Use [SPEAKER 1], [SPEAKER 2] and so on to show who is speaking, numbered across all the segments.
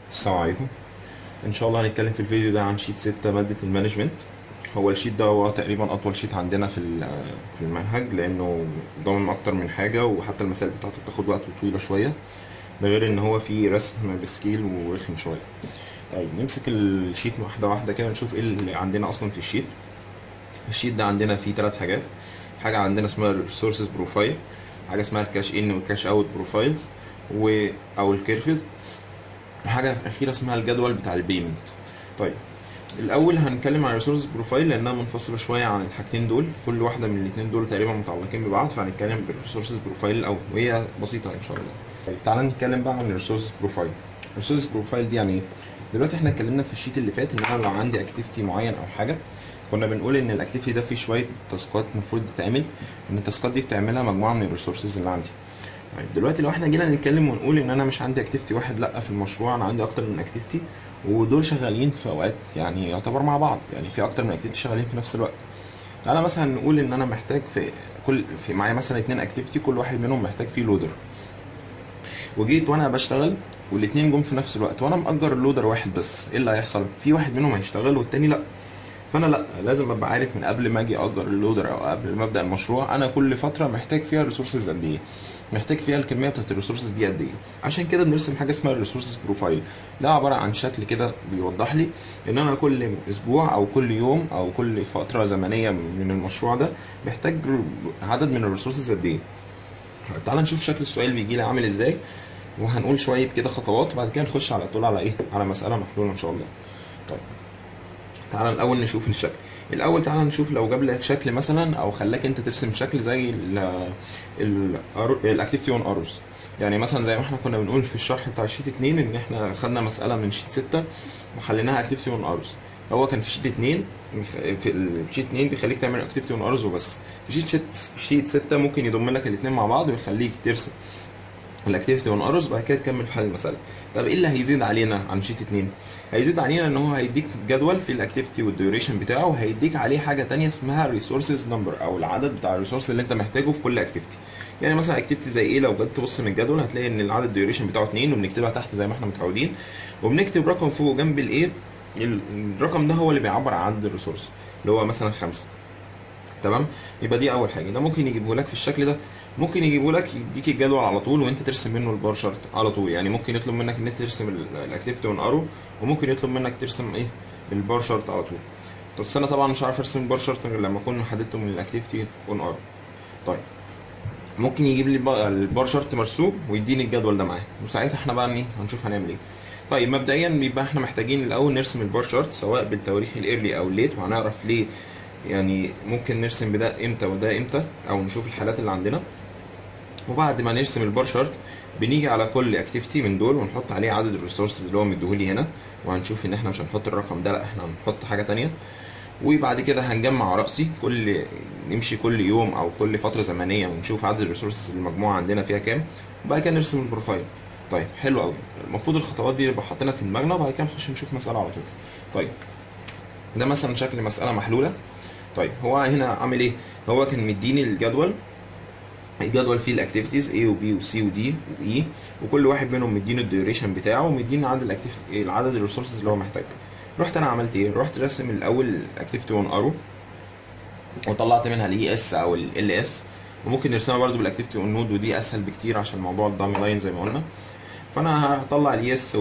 [SPEAKER 1] السلام عليكم ان شاء الله هنتكلم في الفيديو ده عن شيت 6 مادة المانجمنت هو الشيت ده هو تقريبا اطول شيت عندنا في ال- في المنهج لانه ضامن اكتر من حاجة وحتى المسائل بتاعته بتاخد وقت طويلة شوية ده غير ان هو فيه رسم بسكيل ورخم شوية طيب نمسك الشيت واحدة واحدة كده نشوف ايه اللي عندنا اصلا في الشيت الشيت ده عندنا فيه ثلاث حاجات حاجة عندنا اسمها الريسورسز بروفايل حاجة اسمها الكاش ان والكاش اوت بروفايلز و او الكيرفز حاجة أخيرة اسمها الجدول بتاع البيمنت طيب الأول هنتكلم عن الريسورس بروفايل لأنها منفصلة شوية عن الحاجتين دول كل واحدة من الاتنين دول تقريبا متعلقين ببعض فهنتكلم بالريسورسز بروفايل الأول وهي بسيطة إن شاء الله طيب تعالى نتكلم بقى عن الريسورسز بروفايل الريسورسز بروفايل دي يعني إيه؟ دلوقتي احنا اتكلمنا في الشيت اللي فات ان انا لو عندي اكتيفيتي معين او حاجه كنا بنقول ان الاكتيفيتي ده فيه شويه تاسكات المفروض تتعمل ان التاسكات دي بتعملها مجموعه من الريسورسز اللي عندي طيب دلوقتي لو احنا جينا نتكلم ونقول ان انا مش عندي اكتيفيتي واحد لا في المشروع انا عندي اكتر من اكتيفيتي ودول شغالين في اوقات يعني يعتبر مع بعض يعني في اكتر من اكتيفيتي شغالين في نفس الوقت تعالى مثلا نقول ان انا محتاج في كل في معايا مثلا اتنين اكتيفيتي كل واحد منهم محتاج فيه لودر وجيت وانا بشتغل والاتنين جم في نفس الوقت وانا مأجر اللودر واحد بس ايه اللي هيحصل في واحد منهم هيشتغل والتاني لا فانا لا لازم ابقى عارف من قبل ما اجي اجر اللودر او قبل ما ابدا المشروع انا كل فتره محتاج فيها ريسورسز قد ايه محتاج فيها الكميه بتاعت الريسورسز دي قد ايه عشان كده بنرسم حاجه اسمها الريسورسز بروفايل ده عباره عن شكل كده بيوضح لي ان انا كل اسبوع او كل يوم او كل فتره زمنيه من المشروع ده محتاج عدد من الريسورسز قد ايه تعال نشوف شكل السؤال بيجي لي عامل ازاي وهنقول شويه كده خطوات وبعد كده نخش على طول على ايه على مساله محلوله ان شاء الله طيب تعال الاول نشوف الشكل الاول تعال نشوف لو جاب لك شكل مثلا او خلاك انت ترسم شكل زي الاكتيفيتي اون اروز يعني مثلا زي ما احنا كنا بنقول في الشرح بتاع الشيت 2 ان احنا خدنا مساله من شيت 6 وحليناها اكتيفيتي اون اروز هو كان في شيت 2 في الشيت 2 بيخليك تعمل اكتيفيتي اون اروز وبس في شيت شيت شيت 6 ممكن يضم لك الاثنين مع بعض ويخليك ترسم الاكتيفيتي اون اروز وبعد كده تكمل في حل المساله طب ايه اللي هيزيد علينا عن شيت 2 هيزيد علينا ان هو هيديك جدول في الاكتيفيتي والديوريشن بتاعه وهيديك عليه حاجه تانية اسمها ريسورسز نمبر او العدد بتاع الريسورس اللي انت محتاجه في كل اكتيفيتي يعني مثلا اكتيفيتي زي ايه لو جيت تبص من الجدول هتلاقي ان العدد الديوريشن بتاعه 2 وبنكتبها تحت زي ما احنا متعودين وبنكتب رقم فوق جنب الايه الرقم ده هو اللي بيعبر عن عدد الريسورس اللي هو مثلا خمسة تمام يبقى دي اول حاجه ده ممكن يجيبه لك في الشكل ده ممكن يجيبه لك يديك الجدول على طول وانت ترسم منه البار شارت على طول يعني ممكن يطلب منك ان انت ترسم الاكتيفيتي اون ارو وممكن يطلب منك ترسم ايه البار شارت على طول بس انا طبعا مش عارف ارسم البار شارت غير لما اكون حددته من الاكتيفيتي اون ارو طيب ممكن يجيب لي البار شارت مرسوم ويديني الجدول ده معاه وساعتها احنا بقى ايه هنشوف هنعمل ايه طيب مبدئيا بيبقى احنا محتاجين الاول نرسم البار شارت سواء بالتواريخ الايرلي او الليت وهنعرف ليه يعني ممكن نرسم بده امتى وده امتى او نشوف الحالات اللي عندنا وبعد ما نرسم البار شارت بنيجي على كل اكتيفيتي من دول ونحط عليه عدد الريسورسز اللي هو مديهولي هنا وهنشوف ان احنا مش هنحط الرقم ده لا احنا هنحط حاجه تانية وبعد كده هنجمع رأسي كل نمشي كل يوم او كل فتره زمنيه ونشوف عدد الريسورسز المجموعه عندنا فيها كام وبعد كده نرسم البروفايل طيب حلو قوي المفروض الخطوات دي نبقى حاطينها في دماغنا وبعد كده نخش نشوف مساله على طول طيب ده مثلا شكل مساله محلوله طيب هو هنا عامل ايه هو كان مديني الجدول الجدول فيه الاكتيفيتيز A و B و C و D و E وكل واحد منهم مديني الديوريشن بتاعه ومديني عدد الاكتيفيتي العدد الريسورسز اللي هو محتاجها رحت انا عملت ايه رحت راسم الاول الاكتيفيتي 1 ارو وطلعت منها الاي اس او ال اس وممكن نرسمها برده بالاكتيفيتي اون نود ودي اسهل بكتير عشان موضوع الدامي لاين زي ما قلنا فانا هطلع الاي اس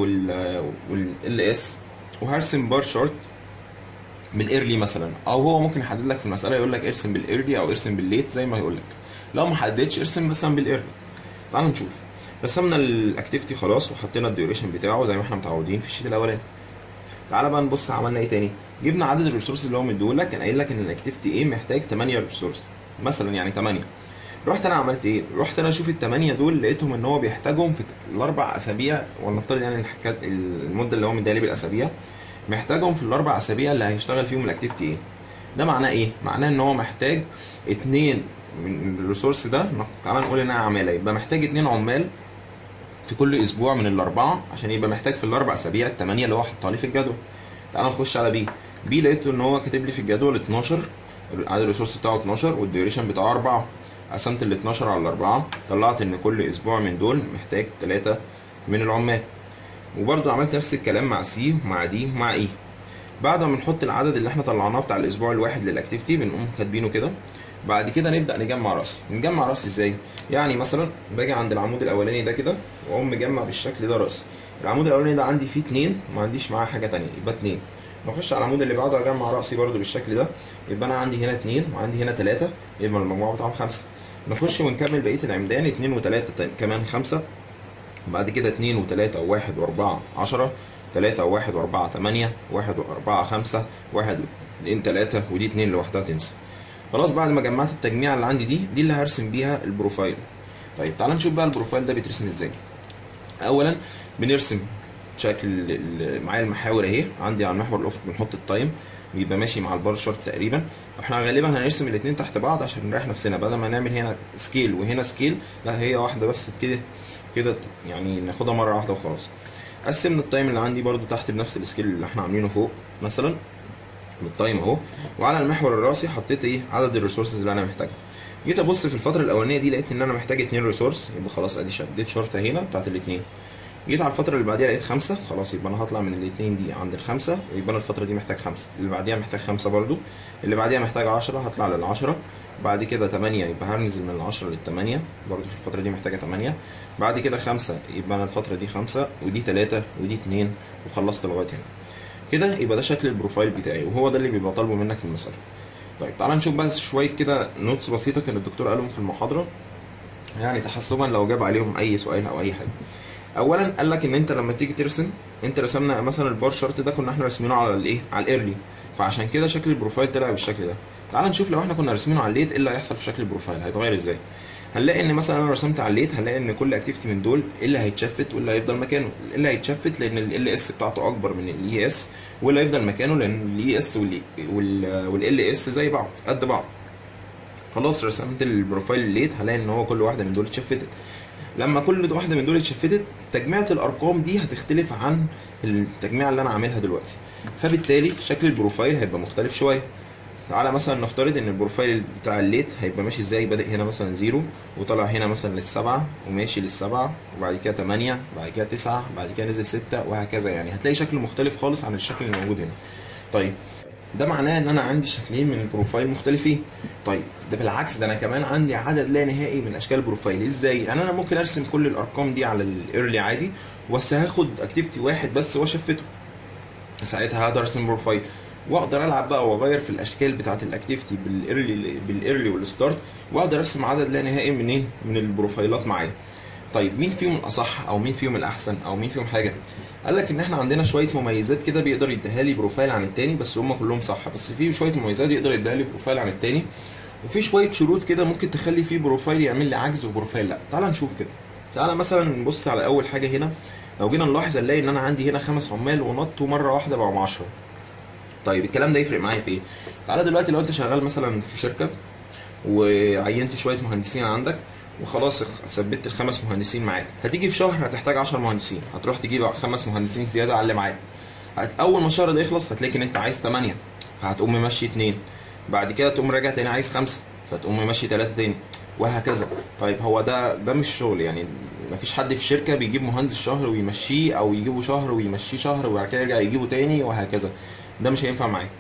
[SPEAKER 1] وال اس وهرسم بار شارت بالايرلي مثلا او هو ممكن يحدد لك في المساله يقول لك ارسم بالايرلي او ارسم بالليت زي ما يقول لك لو ما حددتش ارسم مثلا بالايرلي تعال نشوف رسمنا الاكتيفيتي خلاص وحطينا الديوريشن بتاعه زي ما احنا متعودين في الشيت الاولاني تعالى بقى نبص عملنا ايه تاني جبنا عدد الريسورسز اللي هو مديهولك كان قايل لك ان الاكتيفيتي ايه محتاج 8 ريسورس مثلا يعني 8 رحت انا عملت ايه رحت انا اشوف الثمانيه دول لقيتهم ان هو بيحتاجهم في الاربع اسابيع ولنفترض يعني المده اللي هو مديها لي بالاسابيع محتاجهم في الاربع اسابيع اللي هيشتغل فيهم الاكتيفيتي ايه ده معناه ايه معناه ان هو محتاج اتنين من الريسورس ده تعالى نقول انها عماله يبقى محتاج اتنين عمال في كل اسبوع من الاربعه عشان يبقى محتاج في الاربع اسابيع الثمانيه اللي هو حطها لي في الجدول تعالى نخش على بي بي لقيته ان هو كاتب لي في الجدول 12 عدد الريسورس بتاعه 12 والديوريشن بتاعه 4 قسمت ال 12 على 4 طلعت ان كل اسبوع من دول محتاج 3 من العمال وبرده عملت نفس الكلام مع سي ومع دي ومع اي بعد ما بنحط العدد اللي احنا طلعناه بتاع الاسبوع الواحد للاكتيفيتي بنقوم كاتبينه كده بعد كده نبدا نجمع راسي نجمع راسي ازاي يعني مثلا باجي عند العمود الاولاني ده كده واقوم مجمع بالشكل ده راسي العمود الاولاني ده عندي فيه اتنين وما عنديش معاه حاجه تانية يبقى اتنين نخش على العمود اللي بعده اجمع راسي برده بالشكل ده يبقى انا عندي هنا اتنين وعندي هنا تلاته يبقى المجموع بتاعهم خمسه نخش ونكمل بقيه العمدان اتنين وتلاته كمان خمسه بعد كده اتنين وتلاته وواحد واربعه عشره تلاتة وواحد وأربعة تمانية واحد وأربعة خمسة واحد اتنين تلاتة ودي اتنين لوحدها تنسى خلاص بعد ما جمعت التجميع اللي عندي دي دي اللي هرسم بيها البروفايل طيب تعال نشوف بقى البروفايل ده بيترسم ازاي اولا بنرسم شكل معايا المحاور اهي عندي على المحور الافق بنحط التايم بيبقى ماشي مع البار شارت تقريبا احنا غالبا هنرسم الاثنين تحت بعض عشان نريح نفسنا بدل ما نعمل هنا سكيل وهنا سكيل لا هي واحده بس كده كده يعني ناخدها مره واحده وخلاص قسمنا التايم اللي عندي برده تحت بنفس السكيل اللي احنا عاملينه فوق مثلا بالتايم اهو وعلى المحور الراسي حطيت ايه عدد الريسورسز اللي انا محتاجها جيت ابص في الفتره الاولانيه دي لقيت ان انا محتاج اتنين ريسورس يبقى خلاص ادي شديت شرطه هنا بتاعت الاثنين جيت على الفتره اللي بعديها لقيت خمسه خلاص يبقى انا هطلع من الاثنين دي عند الخمسه ويبقى انا الفتره دي محتاج خمسه اللي بعديها محتاج خمسه برده اللي بعديها محتاج 10 هطلع لل10 بعد كده 8 يبقى هنزل من ال10 لل8 برده في الفتره دي محتاجه 8 بعد كده 5 يبقى انا الفتره دي 5 ودي 3 ودي 2 وخلصت لغايه هنا كده يبقى ده شكل البروفايل بتاعي وهو ده اللي بيبقى طالبه منك في المساله طيب تعالى نشوف بس شويه كده نوتس بسيطه كان الدكتور قالهم في المحاضره يعني تحسبا لو جاب عليهم اي سؤال او اي حاجه اولا قال لك ان انت لما تيجي ترسم انت رسمنا مثلا البار شارت ده كنا احنا راسمينه على الايه على الايرلي فعشان كده شكل البروفايل طلع بالشكل ده تعال نشوف لو احنا كنا راسمينه على الليت ايه اللي هيحصل في شكل البروفايل هيتغير ازاي هنلاقي ان مثلا انا رسمت على الليت هنلاقي ان كل اكتيفيتي من دول ايه اللي هيتشفت واللي هيفضل مكانه اللي هيتشفت لان ال اس بتاعته اكبر من الاي اس واللي هيفضل مكانه لان الاي اس والال اس زي بعض قد بعض خلاص رسمت البروفايل الليت هلاقي ان هو كل واحده من دول اتشفتت لما كل واحده من دول اتشفتت تجميعة الارقام دي هتختلف عن التجميع اللي انا عاملها دلوقتي فبالتالي شكل البروفايل هيبقى مختلف شويه تعالى مثلا نفترض ان البروفايل بتاع الليت هيبقى ماشي ازاي بادئ هنا مثلا زيرو وطلع هنا مثلا للسبعة وماشي للسبعة وبعد كده تمانية بعد كده تسعة بعد كده نزل ستة وهكذا يعني هتلاقي شكل مختلف خالص عن الشكل اللي موجود هنا طيب ده معناه ان انا عندي شكلين من البروفايل مختلفين طيب ده بالعكس ده انا كمان عندي عدد لا نهائي من اشكال البروفايل ازاي يعني انا ممكن ارسم كل الارقام دي على الايرلي عادي بس هاخد اكتيفيتي واحد بس واشفته ساعتها هقدر ارسم بروفايل واقدر العب بقى واغير في الاشكال بتاعه الاكتيفيتي بالايرلي بالايرلي والستارت واقدر ارسم عدد لا نهائي منين من البروفايلات معايا طيب مين فيهم الاصح او مين فيهم الاحسن او مين فيهم حاجه قال لك ان احنا عندنا شويه مميزات كده بيقدر يديها لي بروفايل عن التاني بس هم كلهم صح بس في شويه مميزات يقدر يديها لي بروفايل عن التاني وفي شويه شروط كده ممكن تخلي فيه بروفايل يعمل لي عجز وبروفايل لا تعال نشوف كده تعال مثلا نبص على اول حاجه هنا لو جينا نلاحظ هنلاقي ان انا عندي هنا خمس عمال ونطوا مره واحده بقوا 10 طيب الكلام ده يفرق معايا في ايه؟ تعالى دلوقتي لو انت شغال مثلا في شركه وعينت شويه مهندسين عندك وخلاص ثبت الخمس مهندسين معاك هتيجي في شهر هتحتاج 10 مهندسين هتروح تجيب خمس مهندسين زياده على اللي معاك اول ما الشهر ده يخلص هتلاقي ان انت عايز 8 فهتقوم ممشي 2 بعد كده تقوم راجع تاني عايز 5 فتقوم ممشي 3 تاني وهكذا طيب هو ده ده مش شغل يعني مفيش حد في شركه بيجيب مهندس شهر ويمشيه او يجيبه شهر ويمشيه شهر وبعد كده يرجع يجيبه تاني وهكذا ده مش هينفع معاك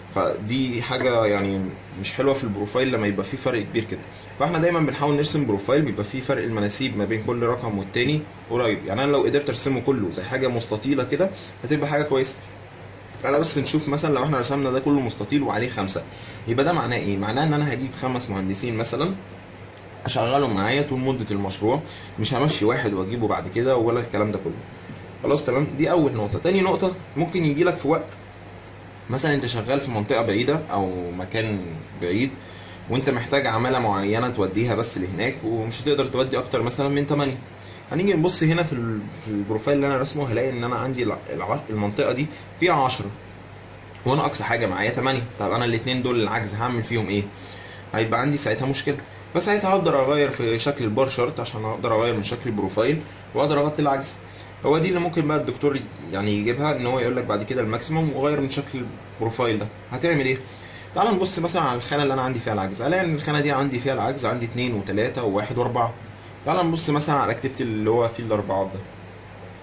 [SPEAKER 1] فدي حاجه يعني مش حلوه في البروفايل لما يبقى في فرق كبير كده فاحنا دايما بنحاول نرسم بروفايل بيبقى فيه فرق المناسيب ما بين كل رقم والتاني قريب يعني انا لو قدرت ارسمه كله زي حاجه مستطيله كده هتبقى حاجه كويسه تعالى بس نشوف مثلا لو احنا رسمنا ده كله مستطيل وعليه خمسة يبقى ده معناه ايه؟ معناه ان انا هجيب خمس مهندسين مثلا اشغلهم معايا طول مده المشروع مش همشي واحد واجيبه بعد كده ولا الكلام ده كله خلاص تمام دي اول نقطه تاني نقطه ممكن يجي لك في وقت مثلا انت شغال في منطقه بعيده او مكان بعيد وانت محتاج عماله معينه توديها بس لهناك ومش هتقدر تودي اكتر مثلا من 8 هنيجي نبص هنا في في البروفايل اللي انا رسمه هلاقي ان انا عندي المنطقه دي فيها 10 وانا اقصى حاجه معايا 8 طب انا الاثنين دول العجز هعمل فيهم ايه هيبقى عندي ساعتها مشكله بس ساعتها هقدر اغير في شكل البار شارت عشان اقدر اغير من شكل البروفايل واقدر اغطي العجز هو دي اللي ممكن بقى الدكتور يعني يجيبها ان هو يقول لك بعد كده الماكسيموم وغير من شكل البروفايل ده هتعمل ايه تعال نبص مثلا على الخانه اللي انا عندي فيها العجز الاقي ان الخانه دي عندي فيها العجز عندي 2 و3 و1 و4 تعال نبص مثلا على الاكتيفيتي اللي هو فيه الاربعات ده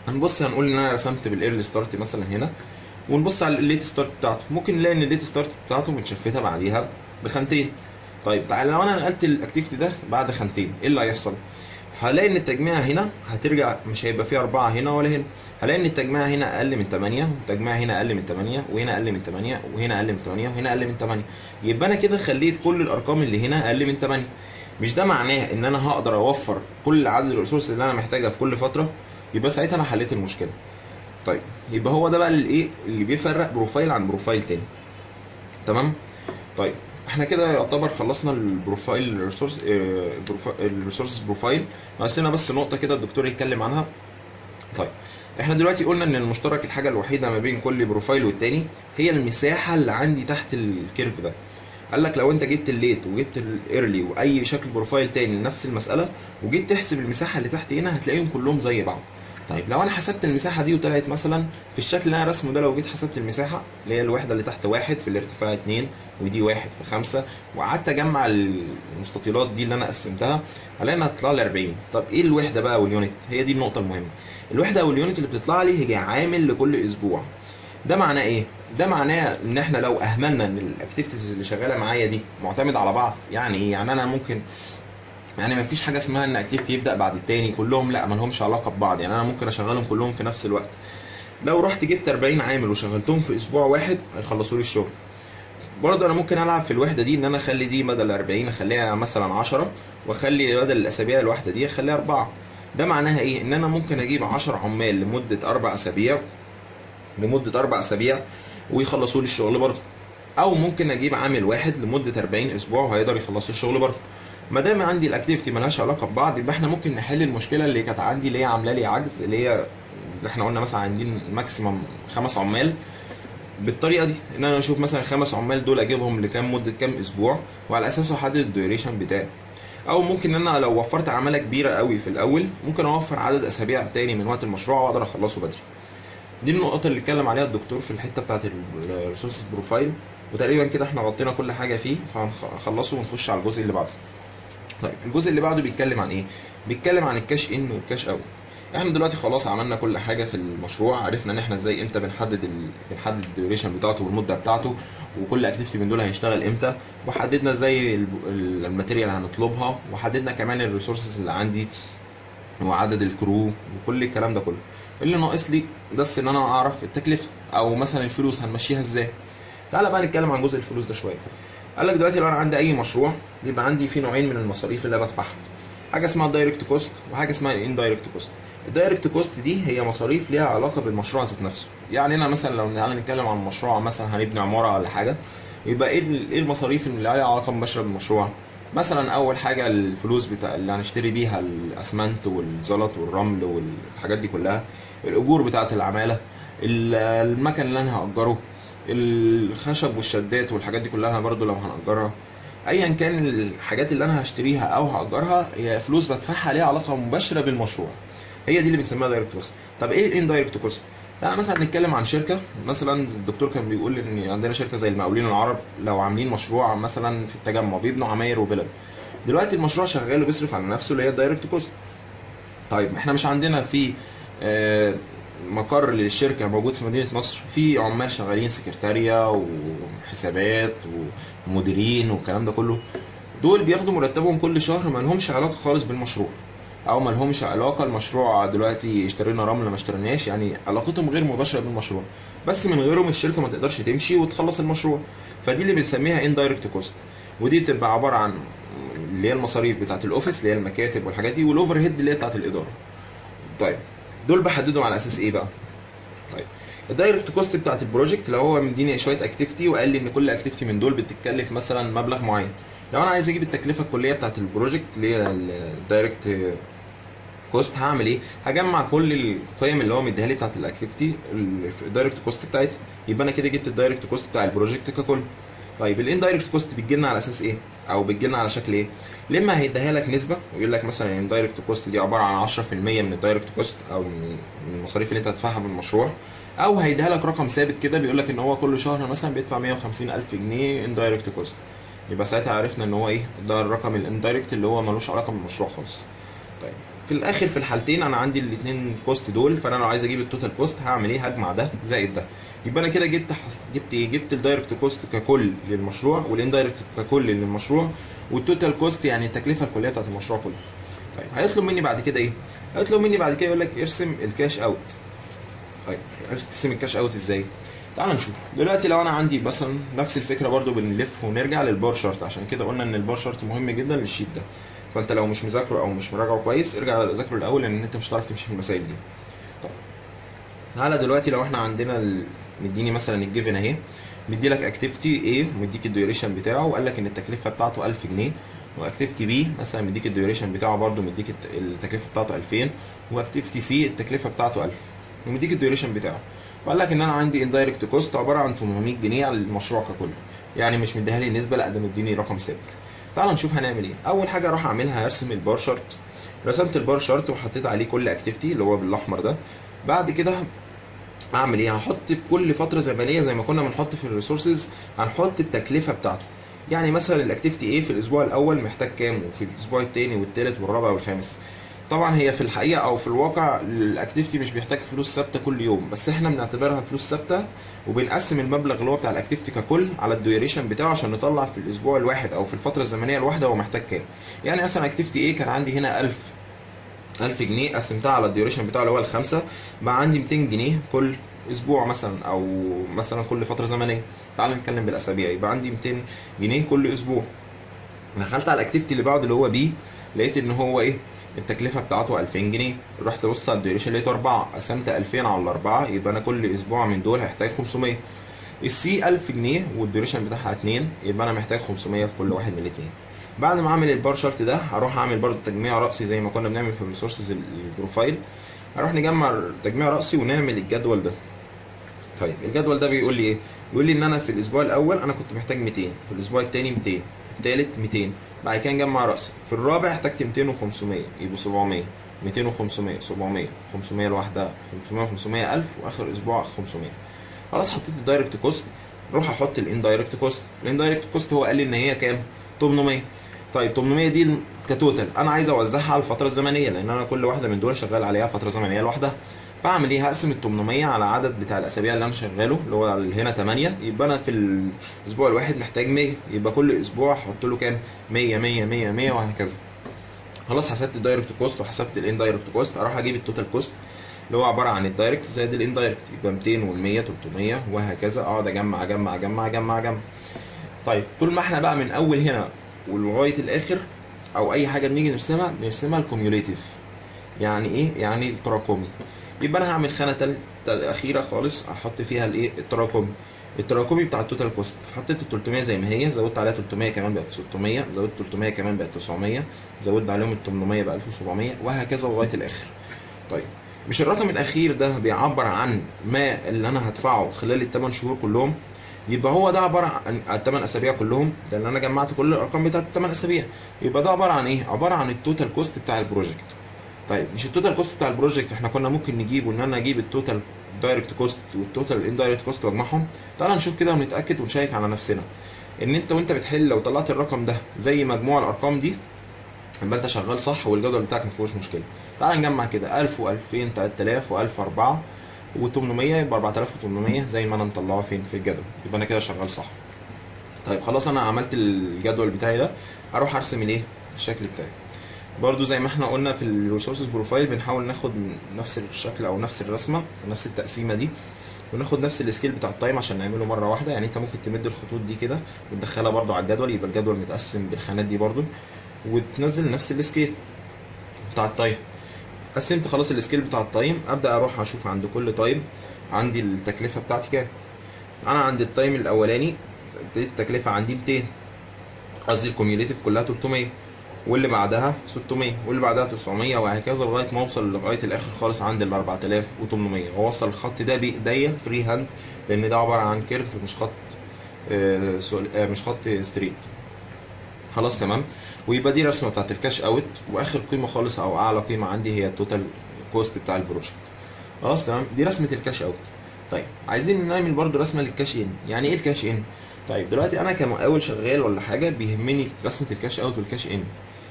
[SPEAKER 1] هنبص هنقول ان انا رسمت بالايرلي ستارت مثلا هنا ونبص على الليت ستارت بتاعته ممكن نلاقي ان الليت ستارت بتاعته متشفته بعديها بخانتين طيب تعالى لو انا نقلت الاكتيفيتي ده بعد خانتين ايه اللي هيحصل هلاقي ان التجميع هنا هترجع مش هيبقى فيه أربعة هنا ولا هنا هلاقي ان التجميع هنا اقل من 8 والتجميع هنا اقل من 8 وهنا اقل من 8 وهنا اقل من 8 وهنا اقل من 8 يبقى انا كده خليت كل الارقام اللي هنا اقل من 8 مش ده معناه ان انا هقدر اوفر كل عدد الريسورس اللي انا محتاجها في كل فتره يبقى ساعتها انا حليت المشكله طيب يبقى هو ده بقى اللي ايه اللي بيفرق بروفايل عن بروفايل تاني تمام طيب احنا كده يعتبر خلصنا البروفايل الريسورس الريسورس بروفايل ناقص لنا بس نقطه كده الدكتور يتكلم عنها طيب احنا دلوقتي قلنا ان المشترك الحاجه الوحيده ما بين كل بروفايل والتاني هي المساحه اللي عندي تحت الكيرف ده قال لك لو انت جبت الليت وجبت الايرلي واي شكل بروفايل تاني لنفس المساله وجيت تحسب المساحه اللي تحت هنا هتلاقيهم كلهم زي بعض طيب لو انا حسبت المساحه دي وطلعت مثلا في الشكل اللي انا رسمه ده لو جيت حسبت المساحه اللي هي الوحده اللي تحت واحد في الارتفاع اتنين ودي واحد في خمسة وقعدت اجمع المستطيلات دي اللي انا قسمتها هلاقي انها هتطلع لي 40 طب ايه الوحده بقى واليونت هي دي النقطه المهمه الوحده او اليونت اللي بتطلع لي هي عامل لكل اسبوع ده معناه ايه ده معناه ان احنا لو اهملنا ان الاكتيفيتيز اللي شغاله معايا دي معتمده على بعض يعني ايه يعني انا ممكن يعني ما فيش حاجه اسمها ان اكتيفيتي يبدا بعد التاني كلهم لا ما لهمش علاقه ببعض يعني انا ممكن اشغلهم كلهم في نفس الوقت لو رحت جبت 40 عامل وشغلتهم في اسبوع واحد هيخلصوا لي الشغل برضه انا ممكن العب في الوحده دي ان انا اخلي دي بدل 40 اخليها مثلا 10 واخلي بدل الاسابيع الواحده دي اخليها 4 ده معناها ايه ان انا ممكن اجيب 10 عمال لمده اربع اسابيع لمده اربع اسابيع ويخلصوا لي الشغل برضه او ممكن اجيب عامل واحد لمده 40 اسبوع وهيقدر يخلص الشغل برضه ما دام عندي الاكتيفيتي ملهاش علاقه ببعض يبقى احنا ممكن نحل المشكله اللي كانت عندي اللي هي عامله لي عجز اللي هي اللي احنا قلنا مثلا عايزين ماكسيمم خمس عمال بالطريقه دي ان انا اشوف مثلا خمس عمال دول اجيبهم لكام مده كام اسبوع وعلى اساسه احدد الديوريشن بتاعي او ممكن ان انا لو وفرت عماله كبيره قوي في الاول ممكن اوفر عدد اسابيع تاني من وقت المشروع واقدر اخلصه بدري دي النقط اللي اتكلم عليها الدكتور في الحته بتاعت الريسورسز بروفايل وتقريبا كده احنا غطينا كل حاجه فيه فهنخلصه ونخش على الجزء اللي بعده طيب الجزء اللي بعده بيتكلم عن ايه بيتكلم عن الكاش ان والكاش اوت احنا دلوقتي خلاص عملنا كل حاجه في المشروع عرفنا ان احنا ازاي امتى بنحدد ال... بنحدد الديوريشن بتاعته والمده بتاعته وكل اكتيفيتي من دول هيشتغل امتى وحددنا ازاي ال- ال- الماتيريال اللي هنطلبها وحددنا كمان الريسورسز اللي عندي وعدد الكرو وكل الكلام ده كله اللي ناقص لي بس ان انا اعرف التكلفه او مثلا الفلوس هنمشيها ازاي تعالى بقى نتكلم عن جزء الفلوس ده شويه قال لك دلوقتي لو انا عندي اي مشروع يبقى عندي في نوعين من المصاريف اللي أنا بدفعها حاجه اسمها الدايركت كوست وحاجه اسمها الاندايركت كوست الدايركت كوست دي هي مصاريف ليها علاقه بالمشروع ذات نفسه يعني انا مثلا لو تعالى نتكلم عن مشروع مثلا هنبني عماره ولا حاجه يبقى ايه ال- ايه المصاريف اللي لها علاقه مباشره بالمشروع مثلا اول حاجه الفلوس بتاع اللي هنشتري بيها الاسمنت والزلط والرمل والحاجات دي كلها الاجور بتاعه العماله ال- المكن اللي انا هاجره الخشب والشدات والحاجات دي كلها برضو لو هنأجرها ايا كان الحاجات اللي انا هشتريها او هأجرها هي فلوس بدفعها ليها علاقه مباشره بالمشروع هي دي اللي بنسميها دايركت كوست طب ايه الاندايركت كوست لا مثلا نتكلم عن شركه مثلا الدكتور كان بيقول ان عندنا شركه زي المقاولين العرب لو عاملين مشروع مثلا في التجمع بيبنوا عماير وفلل دلوقتي المشروع شغال وبيصرف على نفسه اللي هي الدايركت كوست طيب احنا مش عندنا في آه، مقر للشركه موجود في مدينه نصر في عمال شغالين سكرتاريا وحسابات ومديرين والكلام ده كله دول بياخدوا مرتبهم كل شهر ما لهمش علاقه خالص بالمشروع او ما لهمش علاقه المشروع دلوقتي اشترينا رمل ما اشتريناش يعني علاقتهم غير مباشره بالمشروع بس من غيرهم الشركه ما تقدرش تمشي وتخلص المشروع فدي اللي بنسميها اندايركت كوست ودي تبقى عباره عن اللي هي المصاريف بتاعت الاوفيس اللي هي المكاتب والحاجات دي والاوفر هيد اللي هي بتاعت الاداره طيب دول بحددهم على اساس ايه بقى طيب الدايركت كوست بتاعت البروجكت لو هو مديني شويه اكتيفيتي وقال لي ان كل اكتيفيتي من دول بتتكلف مثلا مبلغ معين لو انا عايز اجيب التكلفه الكليه بتاعت البروجكت اللي هي الدايركت كوست هعمل ايه؟ هجمع كل القيم اللي هو مديها لي بتاعت الاكتيفيتي الدايركت كوست بتاعتي يبقى انا كده جبت الدايركت كوست بتاع البروجكت ككل طيب الاندايركت كوست بتجي لنا على اساس ايه؟ او بتجي لنا على شكل ايه؟ لما هيديها لك نسبه ويقول لك مثلا الاندايركت كوست دي عباره عن 10% من الدايركت كوست او من من المصاريف اللي انت هتدفعها بالمشروع او هيديها لك رقم ثابت كده بيقول لك ان هو كل شهر مثلا بيدفع 150 الف جنيه اندايركت كوست يبقى ساعتها عرفنا ان هو ايه ده الرقم الاندايركت اللي هو ملوش علاقه بالمشروع خالص طيب في الاخر في الحالتين انا عندي الاثنين كوست دول فانا لو عايز اجيب التوتال كوست هعمل ايه هجمع ده زائد ده يبقى انا كده جبت جبت ايه جبت الدايركت كوست ككل للمشروع والاندايركت ككل للمشروع والتوتال كوست يعني التكلفه الكليه بتاعت المشروع كله طيب هيطلب مني بعد كده ايه هيطلب مني بعد كده يقول لك ارسم الكاش اوت طيب ارسم الكاش اوت ازاي تعال نشوف دلوقتي لو انا عندي مثلا نفس الفكره برضو بنلف ونرجع للبار شارت عشان كده قلنا ان البار شارت مهم جدا للشيت ده فانت لو مش مذاكره او مش مراجعه كويس ارجع ذاكره الاول لان انت مش هتعرف تمشي في المسائل دي طب تعالى دلوقتي لو احنا عندنا ال... مديني مثلا الجيفن اهي مدي لك اكتيفيتي ايه ومديك الديوريشن بتاعه وقال لك ان التكلفه بتاعته 1000 جنيه واكتيفيتي بي مثلا مديك الديوريشن بتاعه برده مديك التكلفه بتاعته 2000 واكتيفيتي سي التكلفه بتاعته 1000 ومديك الديوريشن بتاعه وقال لك ان انا عندي اندايركت كوست عباره عن 800 جنيه على المشروع ككل يعني مش مديها لي نسبه لا ده مديني رقم ثابت تعال نشوف هنعمل ايه اول حاجه اروح اعملها ارسم البار شارت رسمت البار شارت وحطيت عليه كل اكتيفيتي اللي هو بالاحمر ده بعد كده اعمل ايه هحط في كل فتره زمنيه زي ما كنا بنحط في الريسورسز هنحط التكلفه بتاعته يعني مثلا الاكتيفيتي ايه في الاسبوع الاول محتاج كام وفي الاسبوع الثاني والثالث والرابع والخامس طبعا هي في الحقيقه او في الواقع الاكتيفيتي مش بيحتاج فلوس ثابته كل يوم بس احنا بنعتبرها فلوس ثابته وبنقسم المبلغ اللي هو بتاع الاكتيفيتي ككل على الديوريشن بتاعه عشان نطلع في الاسبوع الواحد او في الفتره الزمنيه الواحده هو محتاج كام يعني مثلا اكتيفيتي ايه كان عندي هنا 1000 1000 جنيه قسمتها على الديوريشن بتاعه اللي هو الخمسه بقى عندي 200 جنيه كل اسبوع مثلا او مثلا كل فتره زمنيه تعال نتكلم بالاسابيع يبقى عندي 200 جنيه كل اسبوع دخلت على الاكتيفيتي اللي بعده اللي هو بي لقيت ان هو ايه التكلفه بتاعته 2000 جنيه رحت بص على الديوريشن لقيته 4 قسمت 2000 على الاربعه يبقى انا كل اسبوع من دول هحتاج 500 السي 1000 جنيه والديوريشن بتاعها 2 يبقى انا محتاج 500 في كل واحد من الاثنين بعد ما اعمل البار شارت ده هروح اعمل برضو تجميع راسي زي ما كنا بنعمل في الريسورسز البروفايل هروح نجمع تجميع راسي ونعمل الجدول ده طيب الجدول ده بيقول لي ايه بيقول لي ان انا في الاسبوع الاول انا كنت محتاج 200 في الاسبوع الثاني 200 الثالث 200 بعد كده نجمع راسي في الرابع احتجت 200 و500 يبقوا 700 200 و500 700 500 لوحدها 500 و500 1000 واخر اسبوع 500 خلاص حطيت الدايركت كوست اروح احط الاندايركت كوست الاندايركت كوست هو قال لي ان هي كام 800 طيب 800 دي كتوتال انا عايز اوزعها على الفتره الزمنيه لان انا كل واحده من دول شغال عليها فتره زمنيه لوحدها بعمل ايه هقسم ال 800 على عدد بتاع الاسابيع اللي انا شغاله اللي هو هنا 8 يبقى انا في الاسبوع الواحد محتاج 100 يبقى كل اسبوع احط له كام 100 100 100 100 وهكذا خلاص حسبت الدايركت كوست وحسبت الاندايركت كوست اروح اجيب التوتال كوست اللي هو عباره عن الدايركت زائد الاندايركت يبقى 200 وال100 300 وهكذا اقعد اجمع اجمع اجمع اجمع اجمع طيب طول ما احنا بقى من اول هنا ولغايه الاخر او اي حاجه بنيجي نرسمها بنرسمها الكوميوليتيف يعني ايه يعني التراكمي يبقى انا هعمل خانه تالتة الاخيره خالص احط فيها الايه التراكمي التراكمي بتاع التوتال كوست حطيت ال 300 زي ما هي زودت عليها 300 كمان بقت 600 زودت 300 كمان بقت 900 زودت عليهم ال 800 بقى 1700 وهكذا لغايه الاخر طيب مش الرقم الاخير ده بيعبر عن ما اللي انا هدفعه خلال الثمان شهور كلهم يبقى هو ده عباره عن الثمان اسابيع كلهم لان انا جمعت كل الارقام بتاعت الثمان اسابيع يبقى ده عباره عن ايه عباره عن التوتال كوست بتاع البروجكت طيب مش التوتال كوست بتاع البروجكت احنا كنا ممكن نجيبه ان انا اجيب التوتال دايركت كوست والتوتال اندايركت كوست واجمعهم تعال نشوف كده ونتاكد ونشيك على نفسنا ان انت وانت بتحل لو طلعت الرقم ده زي مجموع الارقام دي يبقى انت شغال صح والجدول بتاعك ما فيهوش مشكله تعال نجمع كده 1000 و2000 3000 و1000 4 و800 يبقى 4800 زي ما انا مطلعه فين في الجدول يبقى انا كده شغال صح طيب خلاص انا عملت الجدول بتاعي ده اروح ارسم الايه الشكل بتاعي برضو زي ما احنا قلنا في الريسورسز بروفايل بنحاول ناخد نفس الشكل او نفس الرسمه نفس التقسيمه دي وناخد نفس السكيل بتاع التايم عشان نعمله مره واحده يعني انت ممكن تمد الخطوط دي كده وتدخلها برضو على الجدول يبقى الجدول متقسم بالخانات دي برضو وتنزل نفس السكيل بتاع التايم قسمت خلاص السكيل بتاع التايم ابدا اروح اشوف عند كل تايم عندي التكلفه بتاعتي كام انا عند التايم الاولاني التكلفه عندي 200 قصدي الكوميوليتيف كلها 300 واللي بعدها 600 واللي بعدها 900 وهكذا لغايه ما اوصل لغايه الاخر خالص عند ال 4800 واوصل الخط ده بايديا فري هاند لان ده عباره عن كيرف مش خط آه مش خط ستريت خلاص تمام ويبقى دي رسمه بتاعت الكاش اوت واخر قيمه خالص او اعلى قيمه عندي هي التوتال كوست بتاع البروجكت خلاص تمام دي رسمه الكاش اوت طيب عايزين نعمل برضو رسمه للكاش ان يعني ايه الكاش ان طيب دلوقتي انا كمقاول شغال ولا حاجه بيهمني رسمه الكاش اوت والكاش ان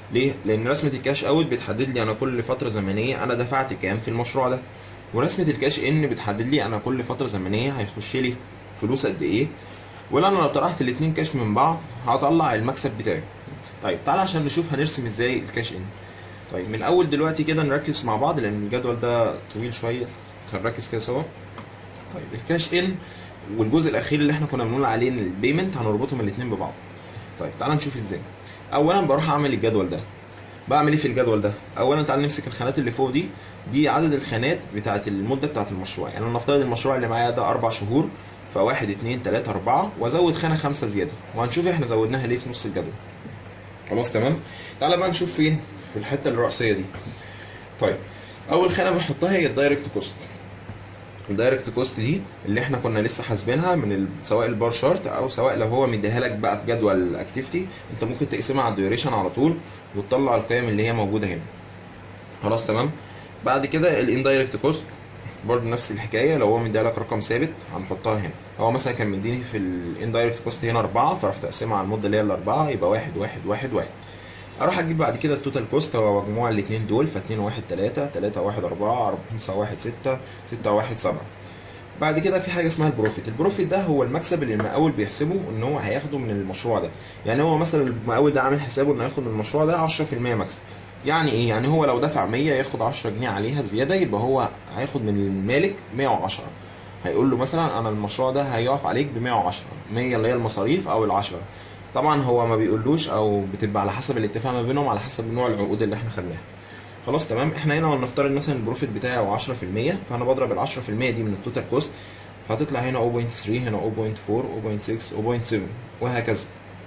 [SPEAKER 1] ليه لان رسمه الكاش اوت بتحدد لي انا كل فتره زمنيه انا دفعت كام في المشروع ده ورسمه الكاش ان بتحدد لي انا كل فتره زمنيه هيخش لي فلوس قد ايه ولا انا لو طرحت الاتنين كاش من بعض هطلع المكسب بتاعي طيب تعالى عشان نشوف هنرسم ازاي الكاش ان طيب من اول دلوقتي كده نركز مع بعض لان الجدول ده طويل شويه هنركز كده سوا طيب الكاش ان والجزء الاخير اللي احنا كنا بنقول عليه ان البيمنت هنربطهم الاثنين ببعض طيب تعالى نشوف ازاي اولا بروح اعمل الجدول ده بعمل ايه في الجدول ده اولا تعالى نمسك الخانات اللي فوق دي دي عدد الخانات بتاعه المده بتاعه المشروع يعني نفترض المشروع اللي معايا ده اربع شهور فواحد اتنين تلاته اربعه وازود خانه خمسه زياده وهنشوف احنا زودناها ليه في نص الجدول خلاص تمام تعالى بقى نشوف فين في الحته الرئيسيه دي طيب اول خانه بنحطها هي الدايركت كوست الدايركت كوست دي اللي احنا كنا لسه حاسبينها من ال... سواء البار شارت او سواء لو هو مديها لك بقى في جدول الاكتيفيتي انت ممكن تقسمها على الديوريشن على طول وتطلع القيم اللي هي موجوده هنا خلاص تمام بعد كده الاندايركت كوست برضه نفس الحكايه لو هو مديها لك رقم ثابت هنحطها هنا هو مثلا كان مديني في الاندايركت كوست هنا اربعه فرحت اقسمها على المده اللي هي الاربعه يبقى واحد واحد واحد واحد اروح اجيب بعد كده التوتال كوست هو مجموع الاثنين دول ف 2 1 3 3 1 4 5 1 6 6 1 7 بعد كده في حاجه اسمها البروفيت البروفيت ده هو المكسب اللي المقاول بيحسبه ان هو هياخده من المشروع ده يعني هو مثلا المقاول ده عامل حسابه انه هياخد من المشروع ده 10% مكسب يعني ايه يعني هو لو دفع 100 ياخد 10 جنيه عليها زياده يبقى هو هياخد من المالك 110 هيقول له مثلا انا المشروع ده هيقف عليك ب 110 100 اللي هي المصاريف او ال 10 طبعا هو ما بيقولوش او بتبقى على حسب الاتفاق ما بينهم على حسب نوع العقود اللي احنا خدناها خلاص تمام احنا هنا نفترض مثلا البروفيت بتاعي هو 10% فانا بضرب ال 10% دي من التوتال كوست هتطلع هنا 0.3 هنا 0.4 0.6 0.7 وهكذا